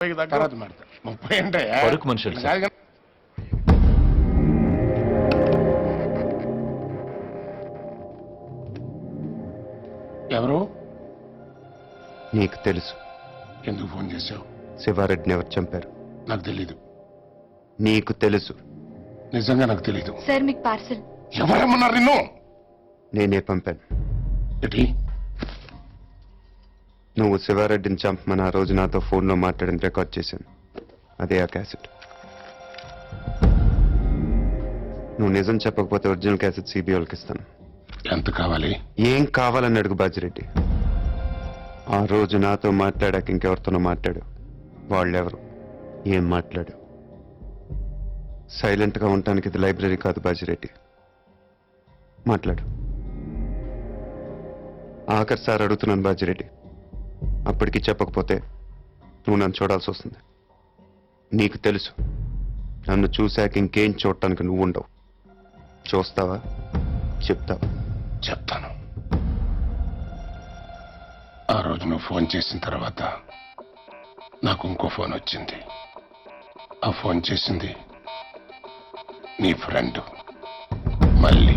ముప్పైకి దగ్గర తర్వాత మాడతా ముప్పై అంటే పరుకు మనుషులు సార్. ఎవరు నీకు తెలుసు ఎందుకు ఫోన్ చేశావు శివారెడ్డిని ఎవరు చంపారు నాకు తెలీదు నీకు తెలుసు నిజంగా నాకు తెలీదు సార్ మీకు పార్సల్ ఎవరమ్మన్నారు నిన్ను నేనే పంపాను ఏంటి నువ్వు శివారెడ్డిని చంపమని ఆ రోజు నాతో ఫోన్లో మాట్లాడింది రికార్డ్ చేశాను అదే ఆ క్యాసెట్ నువ్వు నిజం చెప్పకపోతే ఒరిజినల్ క్యాసెట్ సిబిఐకి ఇస్తాను ఎంత కావాలి ఏం కావాలని అడుగు బాజిరెడ్డి ఆ రోజు నాతో మాట్లాడాక ఇంకెవరితోనో మాట్లాడు వాళ్ళెవరు ఏం మాట్లాడు సైలెంట్గా ఉండటానికి ఇది లైబ్రరీ కాదు బాజిరెడ్డి మాట్లాడు ఆఖరి సార్ అడుగుతున్నాను బాజిరెడ్డి అప్పటికి చెప్పకపోతే నువ్వు నన్ను చూడాల్సి వస్తుంది నీకు తెలుసు నన్ను చూశాక ఇంకేం చూడటానికి నువ్వు ఉండవు చూస్తావా చెప్తావా చెప్తాను ఆ రోజు నువ్వు ఫోన్ చేసిన తర్వాత నాకు ఇంకో ఫోన్ వచ్చింది ఆ ఫోన్ చేసింది నీ ఫ్రెండ్ మళ్ళీ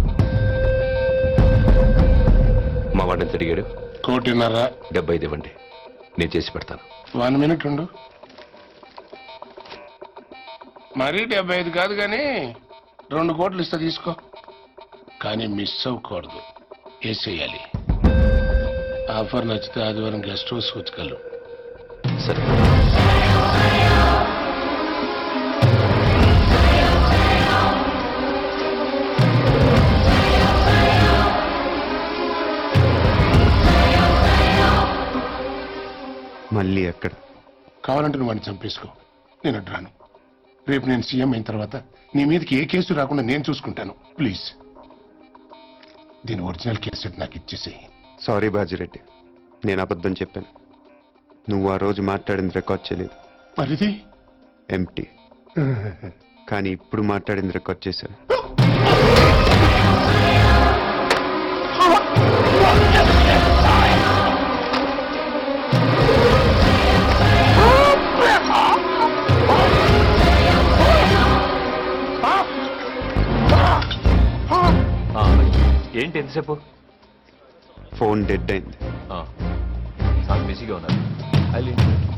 మా వాడిని ఎంత అడిగాడు కోటిన్నర డెబ్బై ఐదు ఇవ్వండి నేను చేసి పెడతాను వన్ మినిట్ ఉండు మరీ డెబ్బై ఐదు కాదు కానీ రెండు కోట్లు ఇస్తా తీసుకో కానీ మిస్ అవ్వకూడదు వేసేయాలి ఆఫర్ నచ్చితే ఆదివారం గెస్ట్ హౌస్ వచ్చగలరు సరే మళ్ళీ ఎక్కడ కావాలంటే నువ్వు వాడిని చంపేసుకో నేను అడ్డు రాను రేపు నేను సీఎం అయిన తర్వాత నీ మీదకి ఏ కేసు రాకుండా నేను చూసుకుంటాను ప్లీజ్ దీని ఒరిజినల్ కేసెట్ నాకు ఇచ్చేసేయి సారీ బాజిరెడ్డి నేను అబద్ధం చెప్పాను నువ్వు ఆ రోజు మాట్లాడింది రికార్డ్ చేయలేదు మరిది ఎంటీ కానీ ఇప్పుడు మాట్లాడింది రికార్డ్ చేశాను ఆ, ఏంటి ఎంతసేపు ఫోన్ డెడ్ అయింది ఆ, చాలా బిజీగా ఉన్నారు ఐ లీవ్